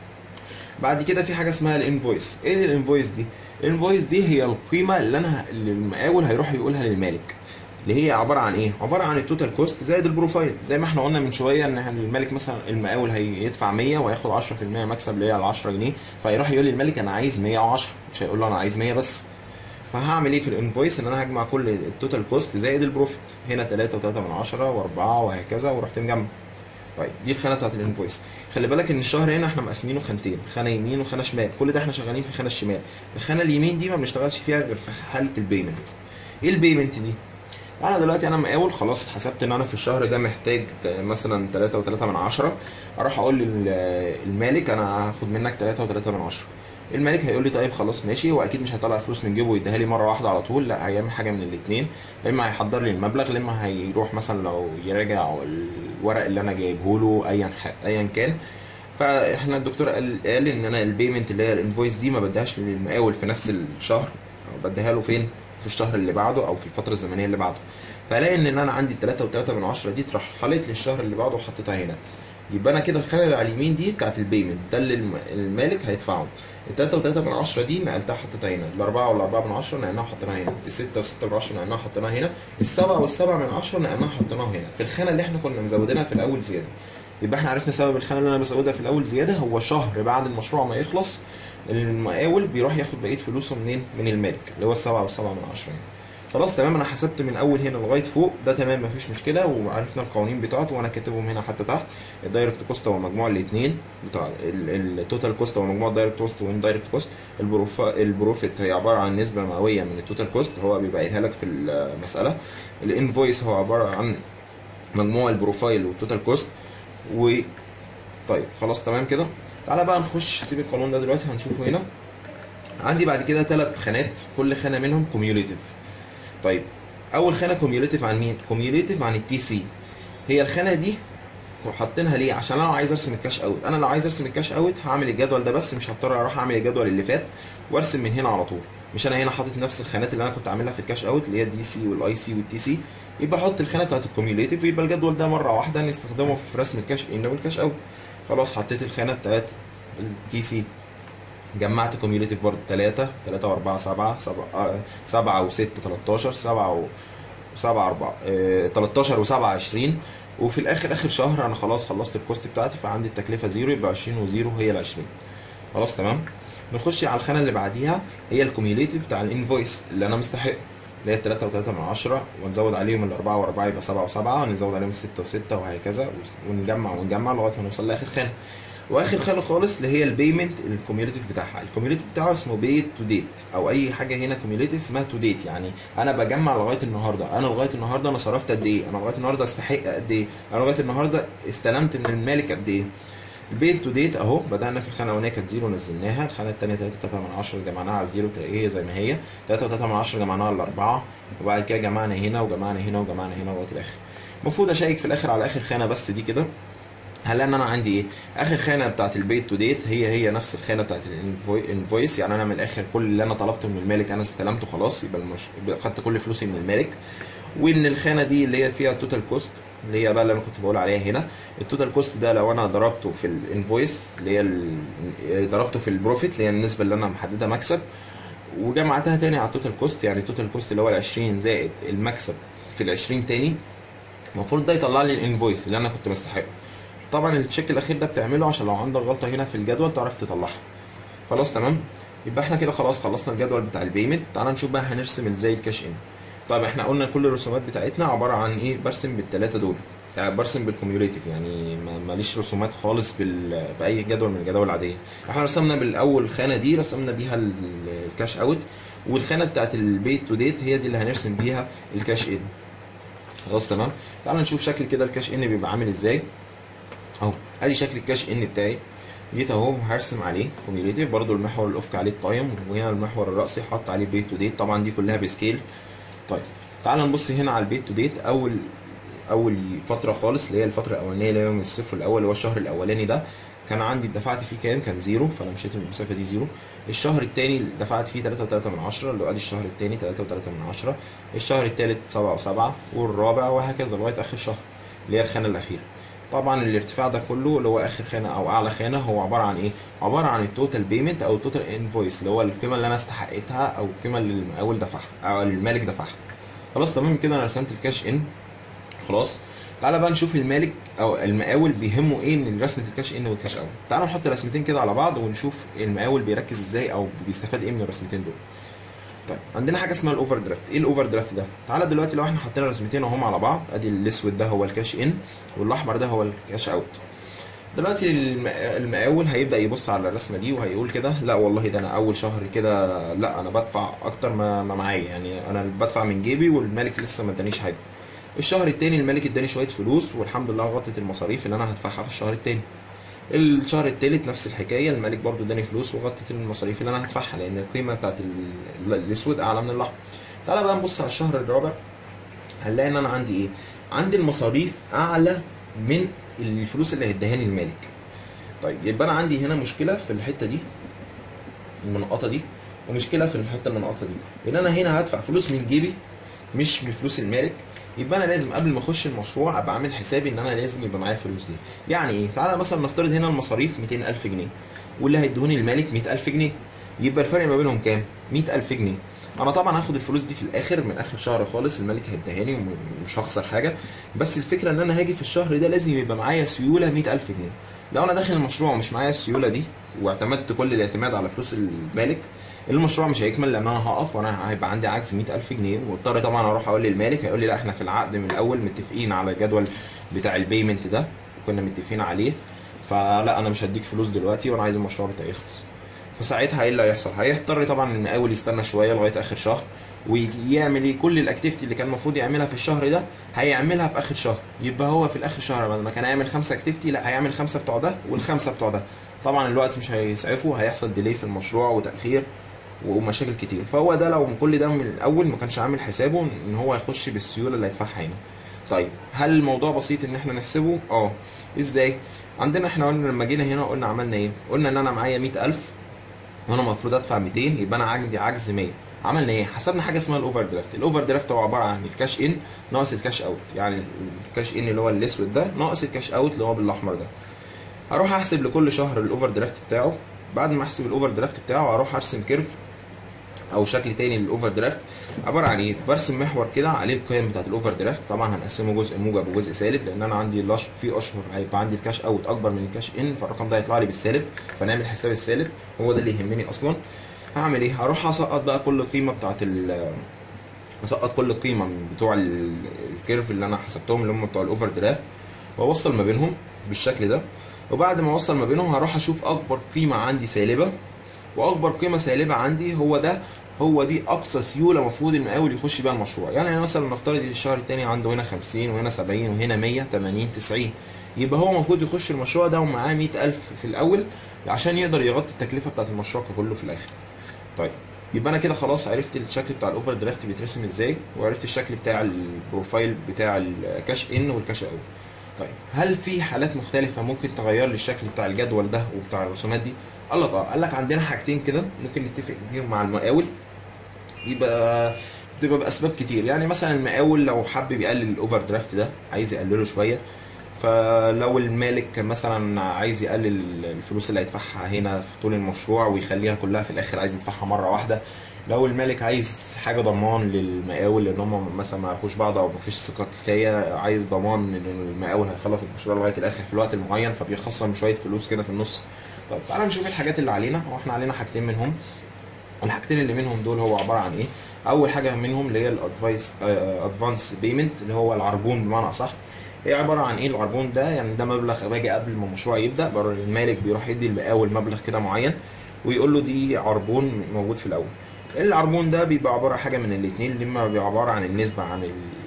[SPEAKER 1] بعد كده في حاجه اسمها الانفويس ايه الانفويس دي الانفويس دي هي القيمه اللي انا اللي المقاول هيروح يقولها للمالك اللي هي عباره عن ايه عباره عن التوتال كوست زائد البروفايل زي ما احنا قلنا من شويه ان المالك مثلا المقاول هيدفع 100 وهياخد 10% مكسب اللي هي ال 10 جنيه فيروح يقول للمالك انا عايز 110 مش هيقول له انا عايز 100 بس فهعمل ايه في الانفويس ان انا هجمع كل التوتال كوست زائد البروفيت هنا 3 و3 من 10 و4 وهكذا ورحت مجمع طيب دي الخانه بتاعت الانفويس خلي بالك ان الشهر هنا احنا مقسمينه خانتين خانه يمين وخانه شمال كل ده احنا شغالين في الخانه الشمال الخانه اليمين دي ما بنشتغلش فيها غير في حاله البيمنت ايه البيمنت دي انا دلوقتي انا مقاول خلاص حسبت ان انا في الشهر ده محتاج مثلا 3 و3 من 10 اروح اقول للمالك انا هاخد منك 3 و3 من 10 المالك هيقول لي طيب خلاص ماشي هو اكيد مش هيطلع فلوس من جيبه ويديها لي مره واحده على طول لا هيعمل حاجه من الاثنين يا اما هيحضر لي المبلغ يا اما هيروح مثلا لو يراجع الورق اللي انا جايبه له ايا ايا كان فاحنا الدكتور قال قال ان انا البيمنت اللي هي الانفويس دي ما بديهاش للمقاول في نفس الشهر او بديها له فين في الشهر اللي بعده او في الفتره الزمنيه اللي بعده فالاقي ان انا عندي 3 و3 من 10 دي اترحلت للشهر اللي بعده وحطيتها هنا يبقى انا كده الخانه اللي على اليمين دي بتاعت البيمنت ده اللي المالك هيدفعه ال 3 و3 من 10 دي نقلتها حطيتها هنا الاربعه والاربعه من 10 نقلناها حطيناها هنا السته و6 من 10 نقلناها حطيناها هنا السبعه والسبعه من 10 نقلناها حطيناها هنا في الخانه اللي احنا كنا مزودينها في الاول زياده يبقى احنا عرفنا سبب الخانه اللي انا بزودها في الاول زياده هو شهر بعد المشروع ما يخلص المقاول بيروح ياخد بقيه فلوسه منين من المالك اللي هو السبعه والسبعه من 10 هنا خلاص تمام انا حسبت من اول هنا لغايه فوق ده تمام مفيش مشكله وعرفنا القوانين بتاعته وانا كاتبهم هنا حتى تحت الدايركت كوست هو مجموع الاثنين بتاع التوتال كوست هو مجموع الدايركت كوست والاندايركت كوست البروفيت هي عباره عن نسبه مئويه من التوتال كوست هو بيبقى قايلها لك في المساله الانفويس هو عباره عن مجموع البروفايل والتوتال كوست و طيب خلاص تمام كده تعالى بقى نخش سيب القانون ده دلوقتي هنشوفه هنا عندي بعد كده ثلاث خانات كل خانه منهم كوميوليتيف طيب اول خانه كوميوليتيف عن مين كوميوليتيف عن التي سي هي الخانه دي حاطينها ليه عشان انا لو عايز ارسم الكاش اوت انا لو عايز ارسم الكاش اوت هعمل الجدول ده بس مش هضطر اروح اعمل الجدول اللي فات وارسم من هنا على طول مش انا هنا حاطط نفس الخانات اللي انا كنت عاملها في الكاش اوت اللي هي الدي سي والاي سي والتي سي يبقى احط الخانه بتاعت الكوميوليتيف ويبقى الجدول ده مره واحده نستخدمه في رسم الكاش ان والكاش اوت خلاص حطيت الخانه بتاعت التي سي جمعت كوميوليتيف برضه 3 3 و4 7 7 و6 13 7 و 7 4 13 و7 20 وفي الاخر اخر شهر انا خلاص خلصت الكوست بتاعتي فعندي التكلفه زيرو يبقى 20 و0 هي ال 20 خلاص تمام نخش على الخانه اللي بعديها هي الكوميوليتيف بتاع الانفويس اللي انا مستحقه اللي هي 3 و3 من 10 ونزود عليهم الأربعة و4 يبقى 7 و7 ونزود عليهم 6 و6 وهكذا ونجمع ونجمع لغايه ما نوصل لاخر خانه واخر خانه خالص اللي هي البيمنت الكوميوليتيف بتاعها الكوميوليتيف بتاعه اسمه بي تو ديت او اي حاجه هنا كوميوليتيف اسمها تو ديت يعني انا بجمع لغايه النهارده انا لغايه النهارده انا صرفت قد ايه انا لغايه النهارده استحق قد ايه انا لغايه النهارده استلمت من المالك قد ايه البي تو ديت اهو بدانا في الخانه الاولانيه كانت زيرو نزلناها الخانه الثانيه 3 3 من 10 جمعناها على الزيرو هي زي ما هي 3 3 من 10 جمعناها على الاربعه وبعد كده جمعنا هنا وجمعنا هنا وجمعنا هنا لغايه الاخر المفروض اشيك في الاخر على اخر خانه بس دي كده هل انا عندي ايه اخر خانه بتاعت البيت تو ديت هي هي نفس الخانه بتاعت الانفويس يعني انا من الاخر كل اللي انا طلبته من المالك انا استلمته خلاص يبقى المش... خدت كل فلوسي من المالك وان الخانه دي اللي هي فيها التوتال كوست اللي هي بقى اللي انا كنت بقول عليها هنا التوتال كوست ده لو انا ضربته في الانفويس اللي هي ال... ضربته في البروفيت اللي هي النسبه اللي انا محددها مكسب وجمعتها تاني على التوتال كوست يعني التوتال كوست اللي هو ال 20 زائد المكسب في ال 20 تاني المفروض ده يطلع لي الانفويس اللي انا كنت مستحقه طبعا التشيك الاخير ده بتعمله عشان لو عندك غلطه هنا في الجدول تعرف تطلعها خلاص تمام يبقى احنا كده خلاص خلصنا الجدول بتاع البيمنت تعال نشوف بقى هنرسم ازاي الكاش ان طيب احنا قلنا كل الرسومات بتاعتنا عباره عن ايه برسم بالثلاثه دول يعني برسم بالكوميوليتيف يعني ماليش رسومات خالص بال... باي جدول من الجداول العاديه احنا رسمنا بالاول خانه دي رسمنا بيها الكاش اوت والخانه بتاعت البيت تو ديت هي دي اللي هنرسم بيها الكاش ان خلاص تمام تعال نشوف شكل كده الكاش ان بيبقى عامل ازاي اهو ادي شكل الكاش ان بتاعي جيت اهو هرسم عليه كوميوليتيف برضو المحور الافقي عليه التايم وهنا المحور الراسي حط عليه بيت تو ديت طبعا دي كلها بسكيل طيب تعال نبص هنا على البيت تو ديت اول اول فتره خالص اللي هي الفتره الاولانيه اللي هي من الصفر الاول اللي هو الشهر الاولاني ده كان عندي دفعت فيه كام كان زيرو فانا مشيت من المسافه دي زيرو الشهر الثاني دفعت فيه 3 3 من 10 اللي هو ادي الشهر الثاني 3 3 من 10 الشهر الثالث 7 و7 والرابع وهكذا لغايه اخر شهر اللي هي الخانه الاخيره طبعا الارتفاع ده كله اللي هو اخر خانه او اعلى خانه هو عباره عن ايه عباره عن التوتال بيمنت او التوتال انفويس اللي هو القيمه اللي انا استحقتها او القيمه اللي المقاول دفعها او المالك دفعها خلاص تمام كده انا رسمت الكاش ان خلاص تعالى بقى نشوف المالك او المقاول بيهمه ايه من رسمه الكاش ان والكاش اوت تعالى نحط رسمتين كده على بعض ونشوف المقاول بيركز ازاي او بيستفاد ايه من الرسمتين دول طيب عندنا حاجه اسمها الاوفر درافت ايه الاوفر درافت ده تعالى دلوقتي لو احنا حطينا رسمتين اهم على بعض ادي الاسود ده هو الكاش ان والاحمر ده هو الكاش اوت دلوقتي المقاول هيبدا يبص على الرسمه دي وهيقول كده لا والله ده انا اول شهر كده لا انا بدفع اكتر ما معايا يعني انا بدفع من جيبي والمالك لسه ما ادانيش حاجه الشهر التاني المالك اداني شويه فلوس والحمد لله غطت المصاريف اللي انا هدفعها في الشهر التاني الشهر التالت نفس الحكايه المالك برضو اداني فلوس وغطت المصاريف اللي انا هدفعها لان القيمه بتاعت الاسود اعلى من الاحمر تعالى بقى نبص على الشهر الرابع هنلاقي ان انا عندي ايه عندي المصاريف اعلى من الفلوس اللي هيديهاني المالك طيب يبقى انا عندي هنا مشكله في الحته دي المنقطه دي ومشكله في الحته المنقطه دي ان انا هنا هدفع فلوس من جيبي مش من فلوس المالك يبقى انا لازم قبل ما اخش المشروع ابقى عامل حسابي ان انا لازم يبقى معايا الفلوس دي يعني ايه تعالى مثلا نفترض هنا المصاريف 200000 جنيه واللي هيدوني المالك 100000 جنيه يبقى الفرق ما بينهم كام 100000 جنيه انا طبعا هاخد الفلوس دي في الاخر من اخر شهر خالص المالك هيديهاني ومش هخسر حاجه بس الفكره ان انا هاجي في الشهر ده لازم يبقى معايا سيوله 100000 جنيه لو انا داخل المشروع ومش معايا السيوله دي واعتمدت كل الاعتماد على فلوس المالك المشروع مش هيكمل لان انا هقف وانا هيبقى عندي عجز 100000 جنيه واضطر طبعا اروح اقول للمالك هيقول لي لا احنا في العقد من الاول متفقين على الجدول بتاع البيمنت ده كنا متفقين عليه فلا انا مش هديك فلوس دلوقتي وانا عايز المشروع بتاعي يخلص فساعتها ايه اللي هيحصل هيضطر طبعا المقاول يستنى شويه لغايه اخر شهر ويعمل ايه كل الاكتيفيتي اللي كان المفروض يعملها في الشهر ده هيعملها في اخر شهر يبقى هو في الاخر شهر بدل ما كان هيعمل خمسه اكتيفيتي لا هيعمل خمسه بتوع ده والخمسه بتوع ده طبعا الوقت مش هيسعفه هيحصل ديلي في المشروع وتاخير ومشاكل كتير فهو ده لو كل ده من الاول ما كانش عامل حسابه ان هو يخش بالسيوله اللي هيدفعها هنا طيب هل الموضوع بسيط ان احنا نحسبه اه ازاي عندنا احنا قلنا لما جينا هنا قلنا عملنا ايه قلنا ان انا معايا 100000 وانا المفروض ادفع 200 يبقى انا عندي عجز 100 عملنا ايه حسبنا حاجه اسمها الاوفر درافت الاوفر درافت هو عباره عن الكاش ان ناقص الكاش اوت يعني الكاش ان اللي هو الاسود ده ناقص الكاش اوت اللي هو بالاحمر ده هروح احسب لكل شهر الاوفر درافت بتاعه بعد ما احسب الاوفر درافت بتاعه هروح ارسم كيرف او شكل تاني للاوفر درافت عباره عن ايه برسم محور كده عليه القيم بتاعت الاوفر درافت طبعا هنقسمه جزء موجب وجزء سالب لان انا عندي لاش في اشهر هيبقى عندي الكاش اوت اكبر من الكاش ان فالرقم ده هيطلع لي بالسالب فنعمل حساب السالب هو ده اللي يهمني اصلا هعمل ايه هروح اسقط بقى كل قيمه بتاعت ال اسقط كل قيمه من بتوع الكيرف اللي انا حسبتهم اللي هم بتوع الاوفر درافت واوصل ما بينهم بالشكل ده وبعد ما اوصل ما بينهم هروح اشوف اكبر قيمه عندي سالبه واكبر قيمه سالبه عندي هو ده هو دي اقصى سيوله المفروض المقاول يخش بيها المشروع يعني أنا مثلا نفترض الشهر الثاني عنده هنا 50 وهنا 70 وهنا 100 80 90 يبقى هو المفروض يخش المشروع ده ومعاه 100000 في الاول عشان يقدر يغطي التكلفه بتاعت المشروع كله في الاخر طيب يبقى انا كده خلاص عرفت الشكل بتاع الاوفر درافت بيترسم ازاي وعرفت الشكل بتاع البروفايل بتاع الكاش ان والكاش اوت طيب هل في حالات مختلفه ممكن تغير لي الشكل بتاع الجدول ده وبتاع الرسومات دي قال لك اه قال لك عندنا حاجتين كده ممكن نتفق بيهم مع المقاول يبقى بتبقى باسباب كتير يعني مثلا المقاول لو حب يقلل الاوفر درافت ده عايز يقلله شويه فلو المالك مثلا عايز يقلل الفلوس اللي هيدفعها هنا في طول المشروع ويخليها كلها في الاخر عايز يدفعها مره واحده لو المالك عايز حاجه ضمان للمقاول لان هم مثلا ما يعرفوش بعض او مفيش ثقه كفايه عايز ضمان ان المقاول هيخلص المشروع لغايه الاخر في الوقت المعين فبيخصم شويه فلوس كده في النص طيب تعالى نشوف الحاجات اللي علينا هو احنا علينا حاجتين منهم الحاجتين اللي منهم دول هو عباره عن ايه اول حاجه منهم اللي هي الادفايس ادفانس بيمنت اللي هو العربون بمعنى اصح هي عباره عن ايه العربون ده يعني ده مبلغ باجي قبل ما المشروع يبدا بره المالك بيروح يدي المقاول مبلغ كده معين ويقول له دي عربون موجود في الاول العربون ده بيبقى عباره عن حاجه من الاثنين اما بيبقى عباره عن النسبه عن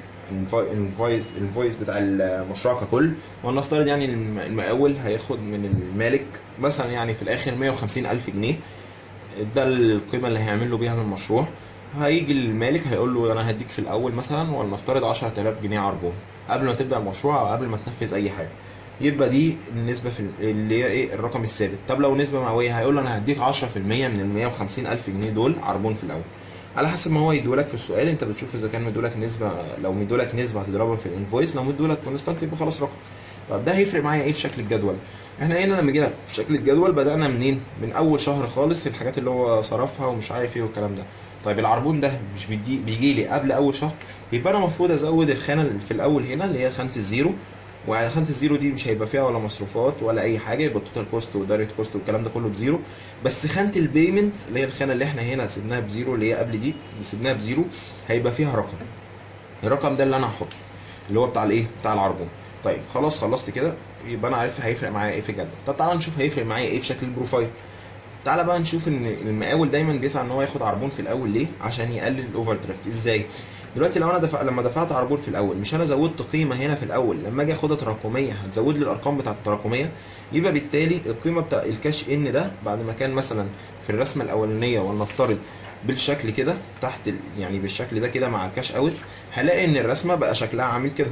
[SPEAKER 1] الانفويس الانفويس بتاع المشروع ككل ولنفترض يعني المقاول هياخد من المالك مثلا يعني في الاخر 150 الف جنيه ده القيمه اللي هيعمل له بيها من المشروع هيجي المالك هيقول له انا هديك في الاول مثلا ولنفترض 10000 جنيه عربون قبل ما تبدا المشروع او قبل ما تنفذ اي حاجه يبقى دي النسبه في اللي هي ايه الرقم الثابت طب لو نسبه مئويه هيقول له انا هديك 10% من ال 150 الف جنيه دول عربون في الاول على حسب ما هو يدولك في السؤال انت بتشوف اذا كان مدولك نسبه لو مدولك نسبه هتضربها في الانفويس لو مدولك كونستانت يبقى خلاص رقم طب ده هيفرق معايا ايه في شكل الجدول احنا هنا لما جينا في شكل الجدول بدانا منين من اول شهر خالص الحاجات اللي هو صرفها ومش عارف ايه والكلام ده طيب العربون ده مش بيجي بيجي لي قبل اول شهر يبقى انا المفروض ازود الخانه اللي في الاول هنا اللي هي خانه الزيرو وخانه الزيرو دي مش هيبقى فيها ولا مصروفات ولا اي حاجه يبقى التوتال كوست ودايركت كوست والكلام ده كله بزيرو بس خانه البيمنت اللي هي الخانه اللي احنا هنا سيبناها بزيرو اللي هي قبل دي اللي سيبناها بزيرو هيبقى فيها رقم الرقم ده اللي انا هحطه اللي هو بتاع الايه بتاع العربون طيب خلاص خلصت كده يبقى انا عرفت هيفرق معايا ايه في الجدول طب تعالى نشوف هيفرق معايا ايه في شكل البروفايل تعالى بقى نشوف ان المقاول دايما بيسعى ان هو ياخد عربون في الاول ليه عشان يقلل الاوفر درافت ازاي دلوقتي لو انا دفع لما دفعت عربون في الاول مش انا زودت قيمه هنا في الاول لما اجي اخدها تراكميه هتزود لي الارقام بتاعه التراكميه يبقى بالتالي القيمه بتاع الكاش ان ده بعد ما كان مثلا في الرسمه الاولانيه ولنفترض بالشكل كده تحت يعني بالشكل ده كده مع الكاش اوت هلاقي ان الرسمه بقى شكلها عامل كده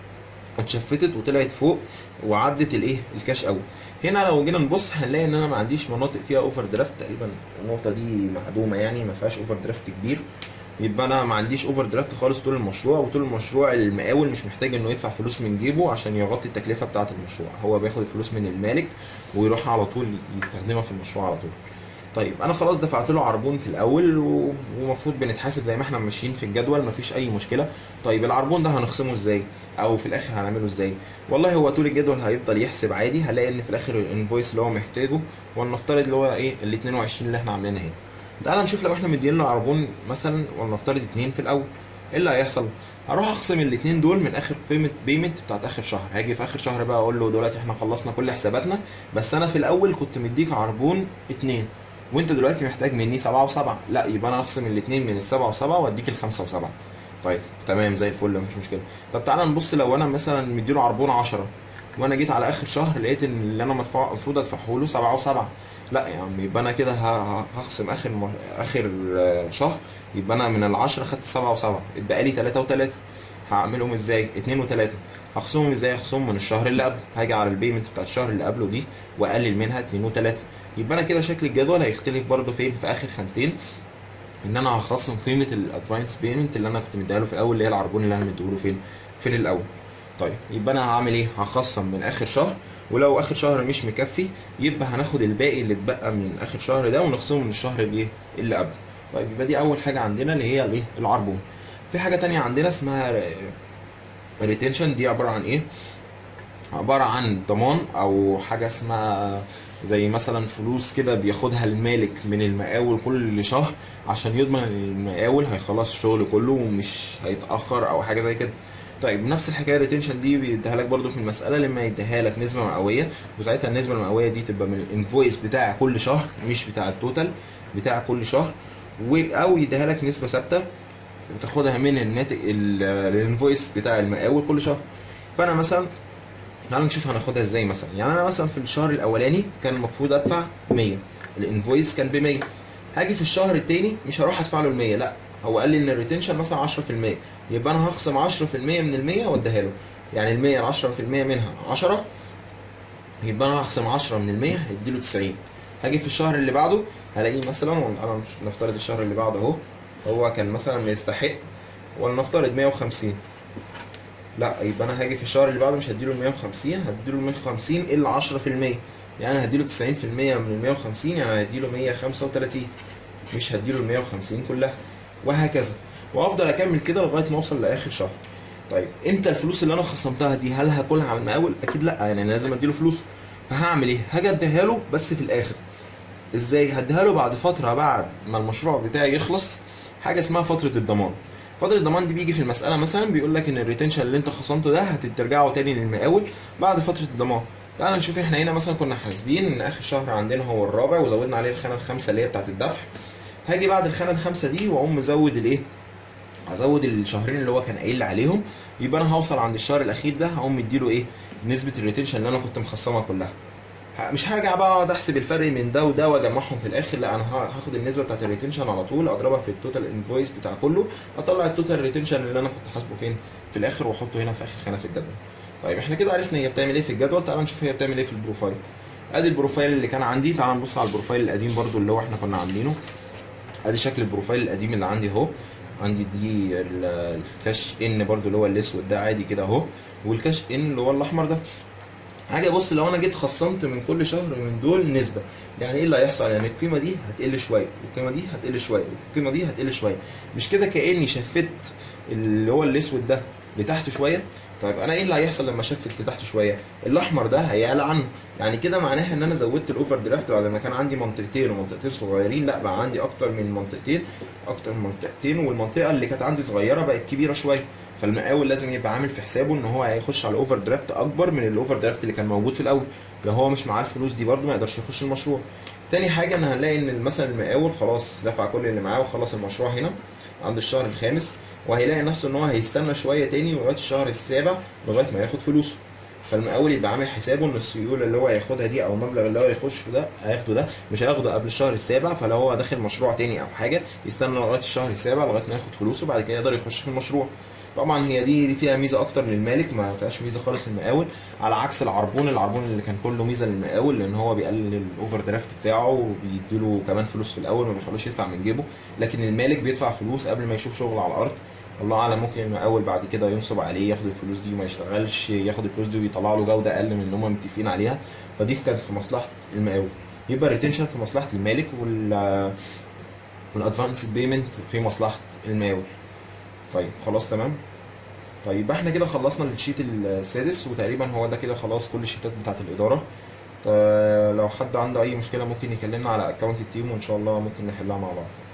[SPEAKER 1] اتشفتت وطلعت فوق وعدت الايه الكاش اوت هنا لو جينا نبص هنلاقي ان انا ما عنديش مناطق فيها اوفر درافت تقريبا النقطه دي معدومه يعني ما فيهاش اوفر درافت كبير يبقى انا ما عنديش اوفر درافت خالص طول المشروع وطول المشروع المقاول مش محتاج انه يدفع فلوس من جيبه عشان يغطي التكلفه بتاعه المشروع هو بياخد الفلوس من المالك ويروح على طول يستخدمها في المشروع على طول طيب انا خلاص دفعت له عربون في الاول ومفروض بنتحاسب زي ما احنا ماشيين في الجدول مفيش اي مشكله طيب العربون ده هنخصمه ازاي او في الاخر هنعمله ازاي والله هو طول الجدول هيفضل يحسب عادي هلاقي ان في الاخر الانفويس اللي هو محتاجه ولنفترض اللي هو ايه ال 22 اللي احنا عاملينها هنا تعالى نشوف لو احنا مدين له عربون مثلا ولنفترض اتنين في الاول ايه اللي هيحصل هروح اخصم الاثنين دول من اخر قيمه بيمنت بتاعت اخر شهر هاجي في اخر شهر بقى اقول له دلوقتي احنا خلصنا كل حساباتنا بس انا في الاول كنت مديك عربون اتنين وانت دلوقتي محتاج مني سبعة وسبعة لا يبقى انا اخصم الاثنين من السبعة وسبعة واديك الخمسة وسبعة طيب تمام زي الفل مفيش مشكله طب تعالى نبص لو انا مثلا مديله عربون 10 وانا جيت على اخر شهر لقيت ان اللي انا مدفوع المفروض ادفعه له 7 و7 لا يا عم يبقى انا كده هخصم اخر م... اخر شهر يبقى انا من ال 10 خدت 7 و7 اتبقى لي 3 و3 هعملهم ازاي 2 و3 هخصمهم ازاي هخصمهم من الشهر اللي قبله هاجي على البيمنت بتاع الشهر اللي قبله دي واقلل منها 2 و3 يبقى انا كده شكل الجدول هيختلف برده فين في اخر خانتين ان انا هخصم قيمه الادفانس بيمنت اللي انا كنت مديها له في الاول اللي هي العربون اللي انا مديهوله فين في الاول طيب يبقى انا هعمل ايه هخصم من اخر شهر ولو اخر شهر مش مكفي يبقى هناخد الباقي اللي اتبقى من اخر شهر ده ونخصمه من الشهر اللي اللي قبله طيب يبقى دي اول حاجه عندنا اللي هي الايه العربون في حاجه تانية عندنا اسمها ريتنشن دي عباره عن ايه عباره عن ضمان او حاجه اسمها زي مثلا فلوس كده بياخدها المالك من المقاول كل شهر عشان يضمن ان المقاول هيخلص الشغل كله ومش هيتاخر او حاجه زي كده طيب نفس الحكايه الريتنشن دي بيديها لك برضو في المساله لما يديها لك نسبه مئويه وساعتها النسبه المئويه دي تبقى من الانفويس بتاع كل شهر مش بتاع التوتال بتاع كل شهر و- او يديها لك نسبه ثابته وتاخدها من الناتج ال- الانفويس بتاع المقاول كل شهر فانا مثلا تعالوا نشوف هناخدها ازاي مثلا يعني انا مثلا في الشهر الاولاني كان المفروض ادفع 100 الانفويس كان ب 100 هاجي في الشهر التاني مش هروح ادفع له ال 100 لا هو قال لي ان الريتنشن مثلا 10% يبقى انا هخصم 10% من ال 100 واديها له يعني ال 100 ال 10% منها 10 يبقى انا هخصم 10 من ال 100 هيديله 90 هاجي في الشهر اللي بعده هلاقيه مثلا انا نفترض الشهر اللي بعده اهو هو كان مثلا يستحق ولنفترض 150 لا يبقى انا هاجي في الشهر اللي بعده مش هديله ال 150 هديله ال 150 الا 10% يعني هديله 90% من ال 150 يعني هديله 135 مش هديله ال 150 كلها وهكذا وافضل اكمل كده لغايه ما اوصل لاخر شهر طيب امتى الفلوس اللي انا خصمتها دي هل هاكلها على المقاول اكيد لا يعني انا لازم اديله فلوس فهعمل ايه هاجي اديها له بس في الاخر ازاي هديها له بعد فتره بعد ما المشروع بتاعي يخلص حاجه اسمها فتره الضمان فتره الضمان دي بيجي في المساله مثلا بيقول لك ان الريتنشن اللي انت خصمته ده هترجعه تاني للمقاول بعد فتره الضمان تعال نشوف احنا هنا مثلا كنا حاسبين ان اخر شهر عندنا هو الرابع وزودنا عليه الخانه الخامسه اللي هي بتاعت الدفع هاجي بعد الخانه الخامسه دي واقوم مزود الايه هزود الشهرين اللي هو كان قايل لي عليهم يبقى انا هوصل عند الشهر الاخير ده هقوم مديله ايه نسبه الريتنشن اللي انا كنت مخصمها كلها ه- مش هرجع بقى اقعد احسب الفرق من ده وده واجمعهم في الاخر لا انا ه- هاخد النسبه بتاعت الريتنشن على طول اضربها في التوتال انفويس بتاع كله اطلع التوتال ريتنشن اللي انا كنت حاسبه فين في الاخر واحطه هنا في اخر خانه في الجدول طيب احنا كده عرفنا هي بتعمل ايه في الجدول تعال نشوف هي بتعمل ايه في البروفايل ادي البروفايل اللي كان عندي تعال نبص على البروفايل القديم برضو اللي هو احنا كنا عاملينه ادي شكل البروفايل القديم اللي عندي اهو عندي دي ال- الكاش ان برضو اللي هو الاسود ده عادي كده اهو والكاش ان اللي هو الاحمر ده هاجي ابص لو انا جيت خصمت من كل شهر من دول نسبه يعني ايه اللي هيحصل يعني القيمه دي هتقل شويه والقيمه دي هتقل شويه والقيمه دي هتقل شويه مش كده كاني شفت اللي هو الاسود ده لتحت شويه طيب انا ايه اللي هيحصل لما شفت لتحت شويه الاحمر ده هيعلى عنه يعني كده معناها ان انا زودت الاوفر درافت بعد ما كان عندي منطقتين ومنطقتين صغيرين لا بقى عندي اكتر من منطقتين اكتر من منطقتين والمنطقه اللي كانت عندي صغيره بقت كبيره شويه فالمقاول لازم يبقى عامل في حسابه ان هو هيخش على اوفر درافت اكبر من الاوفر درافت اللي كان موجود في الاول لو هو مش معاه الفلوس دي برده ما يقدرش يخش المشروع تاني حاجه ان هنلاقي ان مثلا المقاول خلاص دفع كل اللي معاه وخلص المشروع هنا عند الشهر الخامس وهيلاقي نفسه ان هو هيستنى شويه تاني لغايه الشهر السابع لغايه ما ياخد فلوسه فالمقاول يبقى عامل حسابه ان السيوله اللي هو هياخدها دي او المبلغ اللي هو هيخشه ده هياخده ده مش هياخده قبل الشهر السابع فلو هو داخل مشروع تاني او حاجه يستنى لغايه الشهر السابع لغايه ما ياخد فلوسه بعد كده يقدر يخش في المشروع طبعا هي دي فيها ميزه اكتر للمالك ما فيهاش ميزه خالص للمقاول على عكس العربون العربون اللي كان كله ميزه للمقاول لان هو بيقلل الاوفر درافت بتاعه وبيديله كمان فلوس في الاول ما بيخلوش يدفع من جيبه لكن المالك بيدفع فلوس قبل ما يشوف شغل على الارض الله اعلم ممكن المقاول بعد كده ينصب عليه ياخد الفلوس دي وما يشتغلش ياخد الفلوس دي ويطلع له جوده اقل من اللي هم متفقين عليها فدي كانت في مصلحه المقاول يبقى الريتنشن في مصلحه المالك وال والادفانس بيمنت في مصلحه المقاول طيب خلاص تمام طيب يبقى احنا كده خلصنا الشيت السادس وتقريبا هو ده كده خلاص كل الشيتات بتاعت الاداره طيب لو حد عنده اي مشكله ممكن يكلمنا على اكونت التيم وان شاء الله ممكن نحلها مع بعض